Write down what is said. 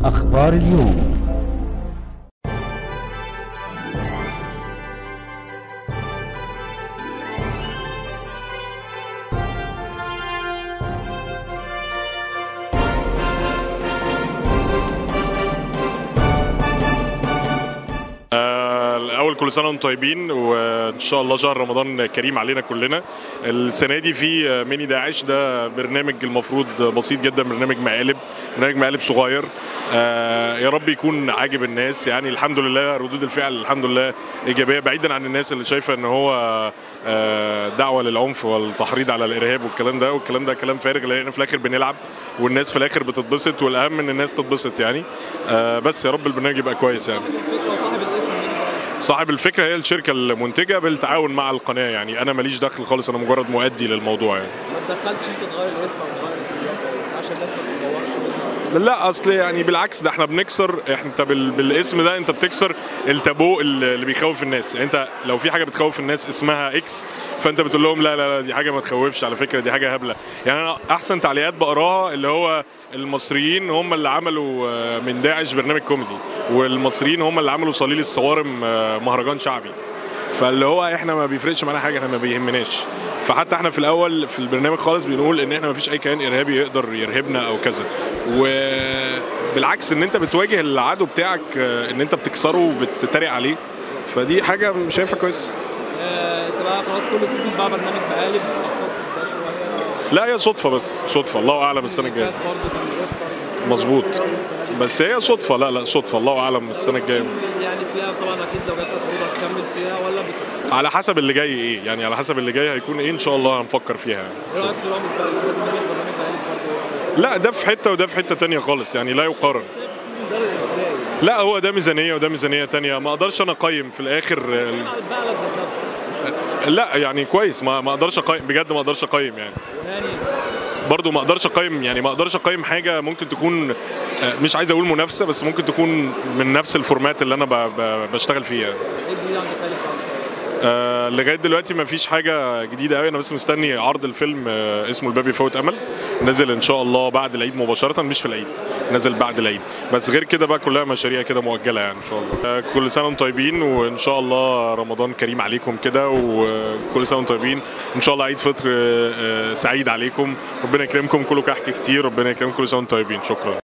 أخبار اليوم الاول كل سنه وانتم طيبين وان شاء الله شهر رمضان كريم علينا كلنا السنه دي في ميني داعش ده برنامج المفروض بسيط جدا برنامج مقالب برنامج مقالب صغير آه، يا رب يكون عاجب الناس يعني الحمد لله ردود الفعل الحمد لله ايجابيه بعيدا عن الناس اللي شايفه ان هو آه، دعوه للعنف والتحريض على الارهاب والكلام ده والكلام ده كلام فارغ لان في الاخر بنلعب والناس في الاخر بتتبسط والاهم ان الناس تتبسط يعني آه، بس يا رب البرنامج يبقى كويس يعني صاحب الفكره هي الشركه المنتجه بالتعاون مع القناه يعني انا ماليش دخل خالص انا مجرد مؤدي للموضوع يعني ما تدخلتش انت تغير الاسم او تغير السياق عشان الناس ما تدورش لا اصل يعني بالعكس ده احنا بنكسر احنا انت بال... بالاسم ده انت بتكسر التابو اللي اللي بيخوف الناس يعني انت لو في حاجه بتخوف الناس اسمها اكس فانت بتقول لهم لا لا لا دي حاجه ما تخوفش على فكره دي حاجه هبله يعني انا احسن تعليقات بقراها اللي هو المصريين هم اللي عملوا آه، من داعش برنامج كوميدي والمصريين هم اللي عملوا صليل الصوارم آه، مهرجان شعبي فاللي هو احنا ما بيفرقش معانا حاجه احنا ما بيهمناش فحتى احنا في الاول في البرنامج خالص بنقول ان احنا ما فيش اي كيان ارهابي يقدر يرهبنا او كذا وبالعكس ان انت بتواجه العدو بتاعك آه، ان انت بتكسره وبتتريق عليه فدي حاجه شايفها كويس آه، انت بقى خلاص كل سيزون بقى برنامج مقالب خصصت ده شويه لا هي صدفه بس صدفه الله اعلم السنه الجايه فات برضه كان الأوسكار. مظبوط. السنة دي. بس هي صدفه لا لا صدفه الله اعلم السنه الجايه يعني فيها طبعا اكيد لو جات لك عروض هتكمل فيها ولا بت... على حسب اللي جاي ايه يعني على حسب اللي جاي هيكون ايه ان شاء الله هنفكر فيها يعني. ايه رايك في رامز بقى السنه دي برنامج برنامج مقالب برضه لا ده في حته وده في حته تانية خالص يعني لا يقارن بس هي في السيزون ده ازاي؟ لا هو ده ميزانيه وده ميزانيه تانية ما اقدرش انا اقيم في الاخر ال- مع البقلب ذات نفسه لا يعني كويس ما ما اقدرش اقيم بجد ما اقدرش اقيم يعني وهاني برضو ما اقدرش اقيم يعني ما اقدرش اقيم حاجه ممكن تكون آه، مش عايز اقول منافسه بس ممكن تكون من نفس الفورمات اللي انا ب- ب- بشتغل فيه يعني. ايه الجديد عند خالد فهمي؟ آه لغايه دلوقتي ما فيش حاجه جديده قوي انا بس مستني عرض الفيلم آه اسمه الباب يفوت امل نزل ان شاء الله بعد العيد مباشره مش في العيد نزل بعد العيد بس غير كده بقى كلها مشاريع كده مؤجله يعني ان شاء الله آه كل سنه وانتم طيبين وان شاء الله رمضان كريم عليكم كده وكل سنه وانتم طيبين ان شاء الله عيد فطر آه، آه، سعيد عليكم ربنا يكرمكم كله كحك كتير ربنا يكرمكم كل سنه وانتم طيبين شكرا